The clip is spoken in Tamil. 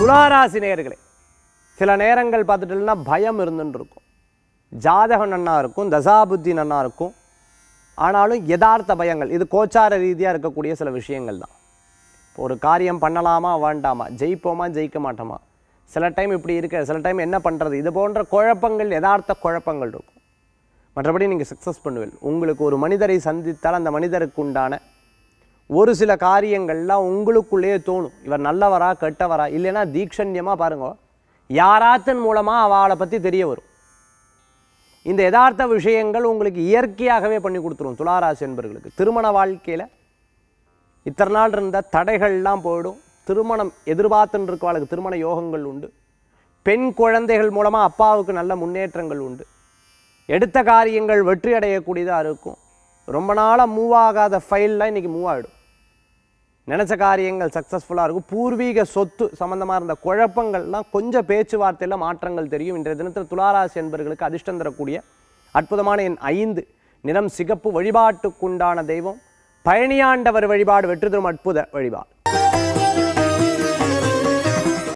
துளாராசி நேயர்களே சில நேரங்கள் பார்த்துட்டோம்னா பயம் இருந்துன்னு இருக்கும் ஜாதகம் நன்னா இருக்கும் தசாபுத்தி நன்னா இருக்கும் ஆனாலும் யதார்த்த பயங்கள் இது கோச்சார ரீதியாக இருக்கக்கூடிய சில விஷயங்கள் தான் இப்போ ஒரு காரியம் பண்ணலாமா வேண்டாமா ஜெயிப்போமா ஜெயிக்க மாட்டோமா சில டைம் இப்படி இருக்க சில டைம் என்ன பண்ணுறது இது போன்ற குழப்பங்கள் யதார்த்த குழப்பங்கள் இருக்கும் மற்றபடி நீங்கள் சக்ஸஸ் பண்ணுவீர்கள் உங்களுக்கு ஒரு மனிதரை சந்தித்தால் அந்த மனிதருக்கு உண்டான ஒரு சில காரியங்கள்லாம் உங்களுக்குள்ளேயே தோணும் இவர் நல்லவரா கெட்டவரா இல்லைன்னா தீக்ஷண்யமாக பாருங்க யாராத்தின் மூலமாக அவளை பற்றி தெரிய வரும் இந்த யதார்த்த விஷயங்கள் உங்களுக்கு இயற்கையாகவே பண்ணி கொடுத்துரும் துளாராசி என்பர்களுக்கு திருமண வாழ்க்கையில் இத்தனை நாள் இருந்த தடைகள்லாம் போயிடும் திருமணம் எதிர்பார்த்துன்னு இருக்கவாளுக்கு திருமண யோகங்கள் உண்டு பெண் குழந்தைகள் மூலமாக அப்பாவுக்கு நல்ல முன்னேற்றங்கள் உண்டு எடுத்த காரியங்கள் வெற்றி அடையக்கூடியதாக இருக்கும் ரொம்ப நாளாக மூவ் ஆகாத ஃபைல்லாம் இன்றைக்கி மூவ் ஆகிடும் நினச்ச காரியங்கள் சக்ஸஸ்ஃபுல்லாக இருக்கும் பூர்வீக சொத்து சம்மந்தமாக இருந்த குழப்பங்கள்லாம் கொஞ்சம் பேச்சுவார்த்தையில் மாற்றங்கள் தெரியும் இன்றைய தினத்தில் துளாராசி என்பர்களுக்கு அதிர்ஷ்டம் தரக்கூடிய அற்புதமான என் ஐந்து நிறம் சிகப்பு வழிபாட்டுக்குண்டான தெய்வம் பழனியாண்டவர் வழிபாடு வெற்றி தரும் அற்புத வழிபாடு